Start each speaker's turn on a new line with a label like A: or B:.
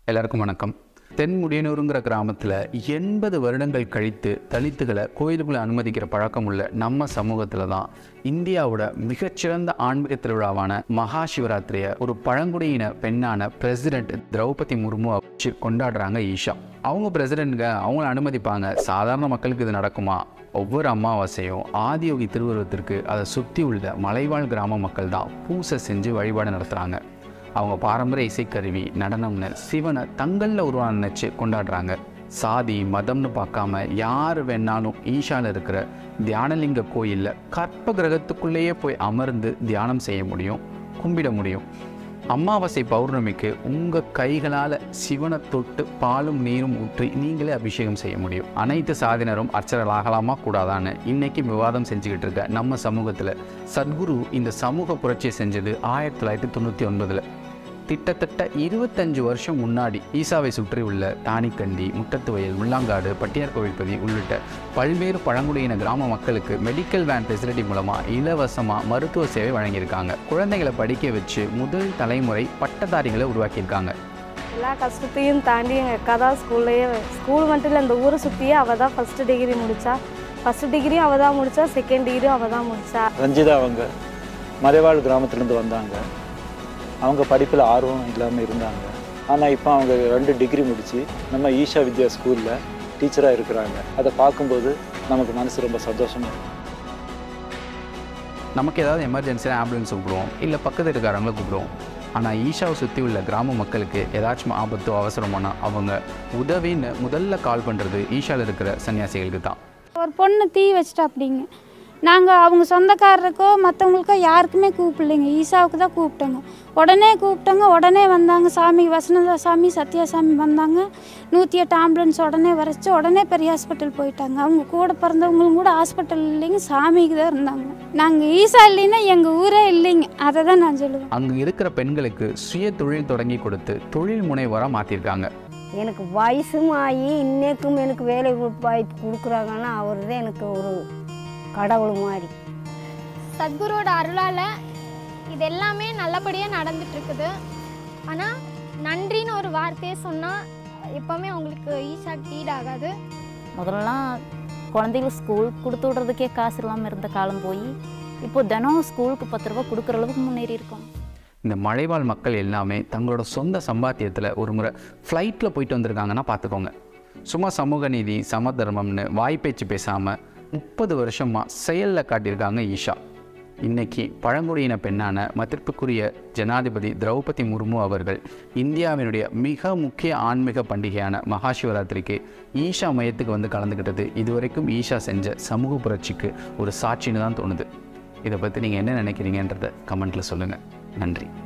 A: எல்லாருக்கும் வணக்கம் தென்முடியனூருங்கிற கிராமத்தில் எண்பது வருடங்கள் கழித்து தலித்துகளை கோயிலுக்குள்ளே அனுமதிக்கிற பழக்கம் உள்ள நம்ம சமூகத்தில் தான் இந்தியாவோட மிகச்சிறந்த ஆன்மீக திருவிழாவான மகா சிவராத்திரியை ஒரு பழங்குடியின பெண்ணான பிரசிடென்ட் திரௌபதி முர்மு வச்சு கொண்டாடுறாங்க ஈஷா அவங்க பிரசிடென்ட்க அவங்கள அனுமதிப்பாங்க சாதாரண மக்களுக்கு இது நடக்குமா ஒவ்வொரு அமாவாசையும் ஆதியோகி திருவுருவத்திற்கு அதை சுற்றி உள்ள மலைவாழ் கிராம மக்கள் தான் பூசை செஞ்சு வழிபாடு நடத்துகிறாங்க அவங்க பாரம்பரிய இசைக்கருவி நடனம்னு சிவனை தங்களில் உருவான நினச்சி கொண்டாடுறாங்க சாதி மதம்னு பார்க்காம யார் வேணாலும் ஈஷால இருக்கிற தியானலிங்க கோயிலில் கற்ப கிரகத்துக்குள்ளேயே போய் அமர்ந்து தியானம் செய்ய முடியும் கும்பிட முடியும் அமாவாசை பௌர்ணமிக்கு உங்கள் கைகளால் சிவனை தொட்டு பாலும் நீரும் ஊற்றி நீங்களே அபிஷேகம் செய்ய முடியும் அனைத்து சாதியினரும் அர்ச்சகர்கள் ஆகலாமா கூடாதான்னு இன்னைக்கு விவாதம் செஞ்சுக்கிட்டு இருக்க நம்ம சமூகத்தில் சத்குரு இந்த சமூக புரட்சியை செஞ்சது ஆயிரத்தி தொள்ளாயிரத்தி தொண்ணூற்றி ஒன்பதில் கிட்டத்தட்ட இருபத்தஞ்சு வருஷம் முன்னாடி ஈசாவை சுற்றி உள்ள தானிக்கண்டி முட்டத்துவயல் முள்ளாங்காடு பட்டியார் கோவில்பதி உள்ளிட்ட பல்வேறு பழங்குடியின கிராம மக்களுக்கு மெடிக்கல் வேன் ஃபெசிலிட்டி மூலமாக இலவசமாக மருத்துவ சேவை வழங்கியிருக்காங்க குழந்தைகளை படிக்க வச்சு முதல் தலைமுறை பட்டதாரிகளை உருவாக்கியிருக்காங்க
B: எல்லா கஷ்டத்தையும் தாண்டி எங்கள் அக்கா தான் ஸ்கூல்லையே ஸ்கூல் மட்டும் இல்லை இந்த ஊரை சுற்றியே அவள் தான் ஃபஸ்ட்டு டிகிரி முடித்தா ஃபஸ்ட்டு டிகிரியும் அவள் தான் முடித்தா செகண்ட் டிகிரியும் அவள் தான் முடித்தா
C: ரஞ்சிதா அவங்க மலைவாழ் கிராமத்துலேருந்து வந்தாங்க அவங்க படிப்பில் ஆர்வம் இல்லாமல் இருந்தாங்க ஆனால் இப்போ அவங்க ரெண்டு டிகிரி முடித்து நம்ம ஈஷா வித்யா ஸ்கூலில் டீச்சராக இருக்கிறாங்க அதை பார்க்கும்போது நமக்கு மனசு ரொம்ப சந்தோஷமாக இருக்கு
A: நமக்கு ஏதாவது எமர்ஜென்சியாக ஆம்புலன்ஸ் கூப்பிடுவோம் இல்லை பக்கத்து இருக்காரங்கள கூப்பிடுவோம் ஆனால் ஈஷாவை சுற்றி உள்ள கிராம மக்களுக்கு ஏதாச்சும் ஆபத்தோ அவசரமானா அவங்க உதவின்னு முதல்ல கால் பண்ணுறது ஈஷாவில் இருக்கிற சன்னியாசிகளுக்கு தான்
D: ஒரு பொண்ணு தீ வச்சிட்டா அப்படிங்க நாங்கள் அவங்க சொந்தக்காரருக்கோ மற்றவங்களுக்கோ யாருக்குமே கூப்பிடலைங்க ஈசாவுக்கு தான் கூப்பிட்டோங்க உடனே கூப்பிட்டோங்க உடனே வந்தாங்க சாமி வசனதா சாமி சத்யா சாமி வந்தாங்க நூற்றி எட்டு ஆம்புலன்ஸ் உடனே வரைச்சி உடனே பெரிய ஹாஸ்பிட்டல் போயிட்டாங்க அவங்க கூட பிறந்தவங்களும் கூட ஹாஸ்பிட்டல் இல்லைங்க சாமிக்கு தான் இருந்தாங்க நாங்கள் ஈசா இல்லைன்னா எங்கள் ஊரே இல்லைங்க அதை தான் நான் சொல்லுவேன்
A: அங்கே இருக்கிற பெண்களுக்கு சுய தொழில் தொடங்கி கொடுத்து தொழில் முனைவராக மாற்றிருக்காங்க
E: எனக்கு வயசும் ஆகி இன்னைக்கும் எனக்கு வேலை வாய்ப்பு கொடுக்குறாங்கன்னா அவர் தான் எனக்கு ஒரு கடவுள் மாதிரி
F: சத்குருவோட அருளால் இது எல்லாமே நல்லபடியாக நடந்துட்டு இருக்குது ஆனால் நன்றின்னு ஒரு வார்த்தையை சொன்னால் எப்போவுமே அவங்களுக்கு ஈஸாக ஈடு ஆகாது
G: முதல்லலாம் குழந்தைகளுக்கு ஸ்கூல் கொடுத்து விடுறதுக்கே காசு இல்லாமல் இருந்த காலம் போய் இப்போ தினம் ஸ்கூலுக்கு பத்து ரூபா கொடுக்குற அளவுக்கு முன்னேறி இருக்கோம்
A: இந்த மலைவாழ் மக்கள் எல்லாமே தங்களோட சொந்த சம்பாத்தியத்தில் ஒரு முறை ஃப்ளைட்டில் போயிட்டு வந்திருக்காங்கன்னா பார்த்துக்கோங்க சும்மா சமூக நீதி சமதர்மம்னு வாய்ப்பேச்சு பேசாமல் முப்பது வருஷமாக செயலில் காட்டியிருக்காங்க ஈஷா இன்னைக்கு பழங்குடியின பெண்ணான மதிப்பிற்குரிய ஜனாதிபதி திரௌபதி முர்மு அவர்கள் இந்தியாவினுடைய மிக முக்கிய ஆன்மீக பண்டிகையான மகா சிவராத்திரிக்கு ஈஷா மையத்துக்கு வந்து கலந்துக்கிட்டது இதுவரைக்கும் ஈஷா செஞ்ச சமூக புரட்சிக்கு ஒரு சாட்சின்னு தான் தோணுது இதை பற்றி நீங்கள் என்ன நினைக்கிறீங்கன்றதை கமெண்ட்டில் சொல்லுங்கள் நன்றி